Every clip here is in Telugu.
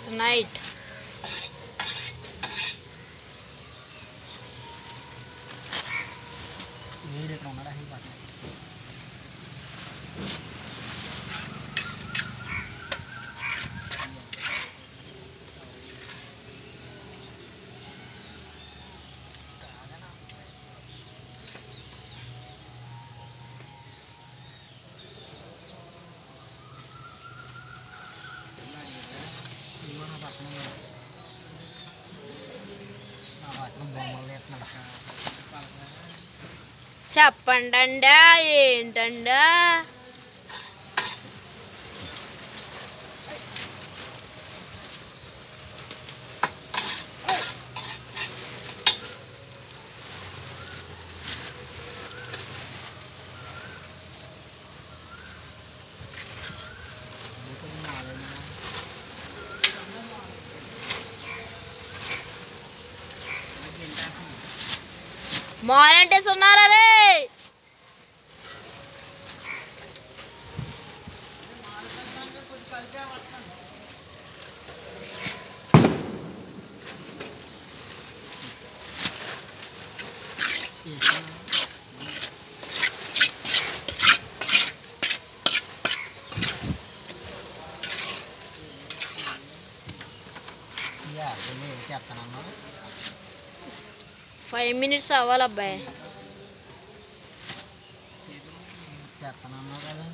నైట్ వేడి ఎక్కడ ఉన్నాడా అయిపోతుంది ఇదిగో నా పక్కన ఉన్నాడు. నా పక్కన బొమ్మలు తీస్తున్నాడు చెప్పండి ఏంటండా మాలంటేస్ ఉన్నారా రే చేస్తానన్నా ఫైవ్ మినిట్స్ అవ్వాలి అబ్బాయి చేస్తానన్నావు కదా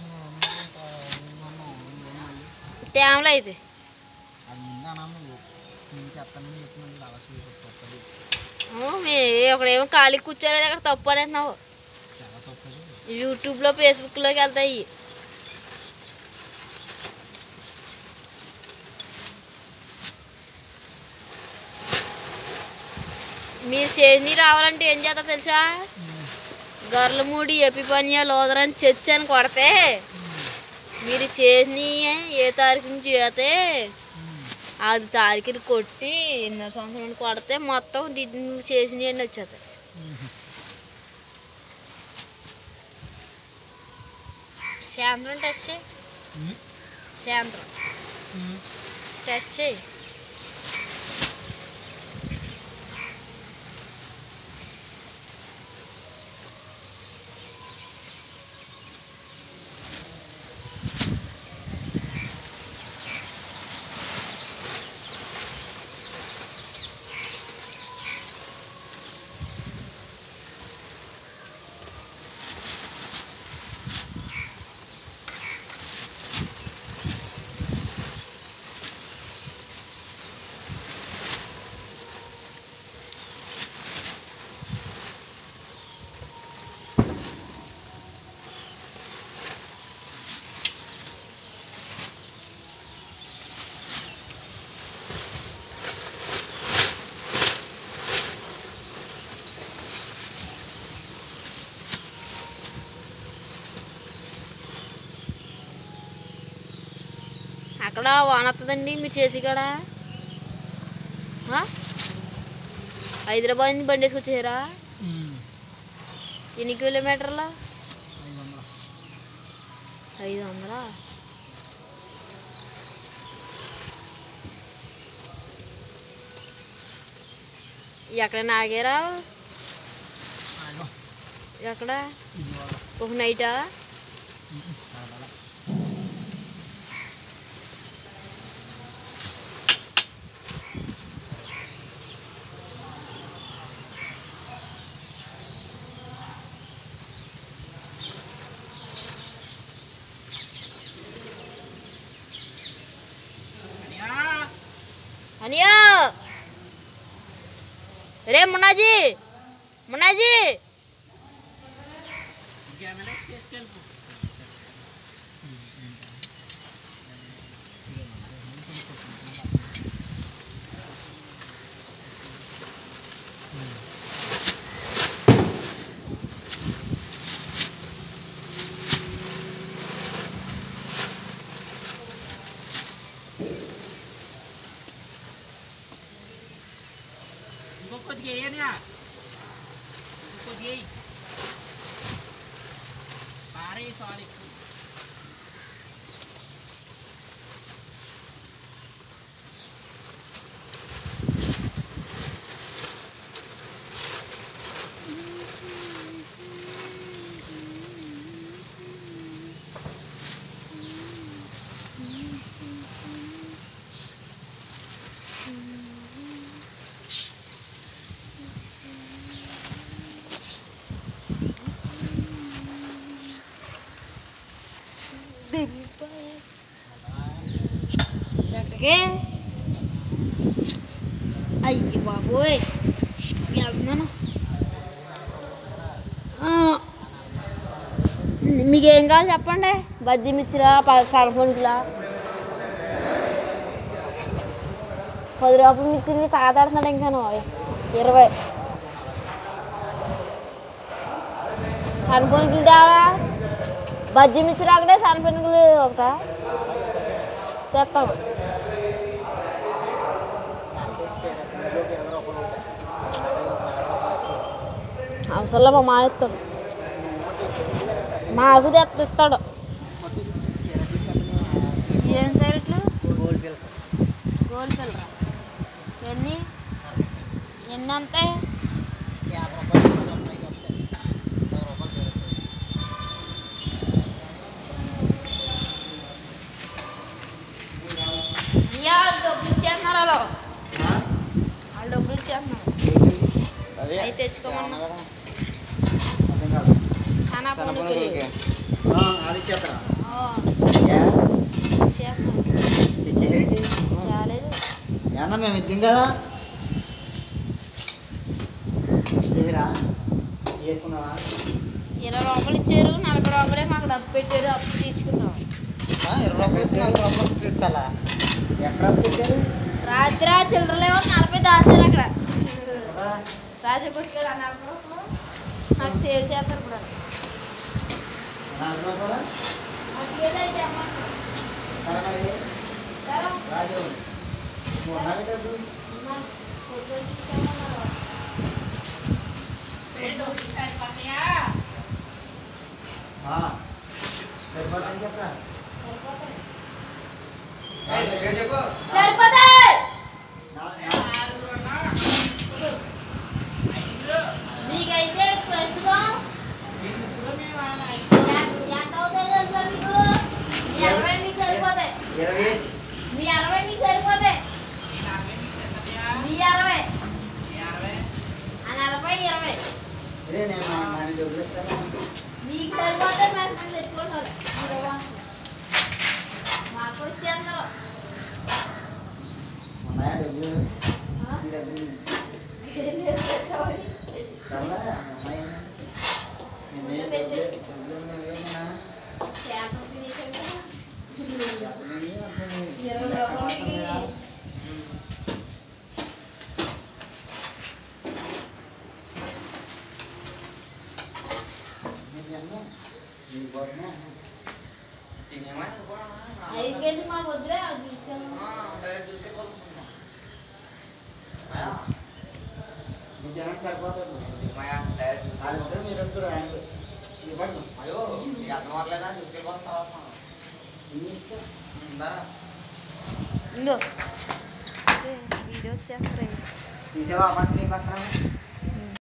తేమలో అయితే అది ముందు అన్నా నువ్వు నేను చేస్తానని చెప్పినందుకు అలా చేయకపోతుంది ఓ, మీ ఒకడేమో ఖాళీ కూర్చోలేదు అక్కడ తప్పు అనేస్తున్నావు చాలా తప్పది యూట్యూబ్లో ఫేస్బుక్లోకి వెళ్తాయి మీరు చేసి రావాలంటే ఏం చేస్తారు తెలుసా గర్లమూడి ఎపిపనియా లోదరని చర్చ్ అని కొడితే మీరు చేసి ఏ తారీఖు నుంచి చేస్తే అది తారీఖుని కొట్టి ఎన్నో సంవత్సరాలు కొడితే మొత్తం డి- నువ్వు చేసినవి అన్నీ వచ్చేస్తాయి సాయంత్రం టెస్ట్ చేయి సాయంత్రం టెస్ట్ చేయి అక్కడ వాన వస్తుందండి మీరు చేసి కాడ ఆ? హైదరాబాద్ నుంచి బండి వేసుకొచ్చారా ఎన్ని కిలోమీటర్లు ఐదు వందలు ఐదు వందలా ఎక్కడైనా ఆగారా ఆగో ఎక్కడ ఇది వాళ్ళు ఒక నైటా అలా అనియా రే మున్నాజీ మున్నాజీ ఇంకొకటికి వేయనియా ఇంకొకటి వేయి పారే సారీ ఎక్కడికి అయ్యి బాబోయ్ వెళ్తున్నాను ఆ, మీకు ఏం కావాలి చెప్పండి బజ్జీ మిర్చిరా సరపంచులా పది రూపాయలు మిర్చిని తాదాడుతున్నాడు ఇంకాను ఇరవై సన్పొనుకులు తేవరా బజ్జీ మిర్చి ఒకటే సన్పొనుకులు ఒకట తెస్తాము ఇంట్లోకి ఇరవై రూపాయలు ఉంటాయి అవసరంలో మా మా ఇస్తాడు మాకు తెస్త ఇస్తాడు ఏం సైరెట్లు గోల్డ్ ఫిల్ గోల్డ్ పిల్లరా ఎన్ని ఎన్ని అంతాయి యాభై రూపాయలు పది రూపాయలు వస్తాయి పది రూపాయలు సరుకు. అయ్యా వాళ్ళు డబ్బులు ఇచ్చేస్తున్నారు అలా ఆ? వాళ్ళు డబ్బులు ఇచ్చేస్తున్నారు అదే అవి తెచ్చుకోమన్నా. ఏమన్నా కదా? అర్థం కాదు. చాలా సన్నపొనుగులకి. పొనుకులు ఆ, అది ఇచ్చేస్తారా? ఆ, అయ్యా, ఇచ్చేస్తున్నారు తెచ్చేసేయండి. చాలేదు ఏమన్నా మేము ఇద్దాం కదా ఇచ్చేసిరా తీసుకున్నావా ఇరవై రూపాయలు ఇచ్చారు నలభై రూపాయలే మాకు డబ్బు పెట్టారు అప్పు తీసుకున్నాం ఆ, ఇరవై రూపాయలు ఇచ్చి నలభై రూపాయలు తీర్చాలా ఎక్కడ పెట్టారు రాత్రి ఆ చిల్లరలేమో నలభై దాచారు అక్కడ ఎక్కడ? రాజా కొట్టుకెళ్ళి ఆ నలభై రూపాయలు నాకు సేవ్ చేస్తారు ఇప్పుడు నలభై రూపాయలా? నాకు ఏదైతే అమౌంట్ సరే మరి. సరే రాజు నువ్వు ఉన్నావే డబ్బులు? ఆ, సరిపోతుందని చెప్పరా సరిపోతాయి నా- నా- మీకైతే ప్రస్తుతం ఎంత అవుతాయి తెలుసా మీకు మీ అరవై మీకు సరిపోతాయి ఇరవై వేసి మీ అరవై మీకు సరిపోతాయి మీ అరవై ఆ నలభై ఇరవై రే నేను మా నాన్న డబ్బులు ఇస్తాను మీకు సరిపోతే మేము మేము తెచ్చుకుంటాం మీరు ఇవ్వండి. మాకు కూడా ఇచ్చేస్తారు ఉన్నాయా డబ్బులు ఆ? ఈ డబ్బులు ఏం లేదు, పెట్టాలి. చాలా ఉన్నాయా నేను డబ్బులు డబ్బులు ఉన్నాయేమన్నా? చేపలు తినేసాం కదా. డబ్బులు అర్థం ఇరవై రూపాయలకి నీకోసమే ఐదు కేజీ మాకు వద్దులే అది తీసుకెళ్ళాం మీ జనం సరిపోతారు వాళ్ళిద్దరు మీరిద్దరు ఆయన ఇవ్వండి మీ ఇష్టం ఇందో వీడియో వచ్చేస్తారు తీసేవా పక్కన పక్కన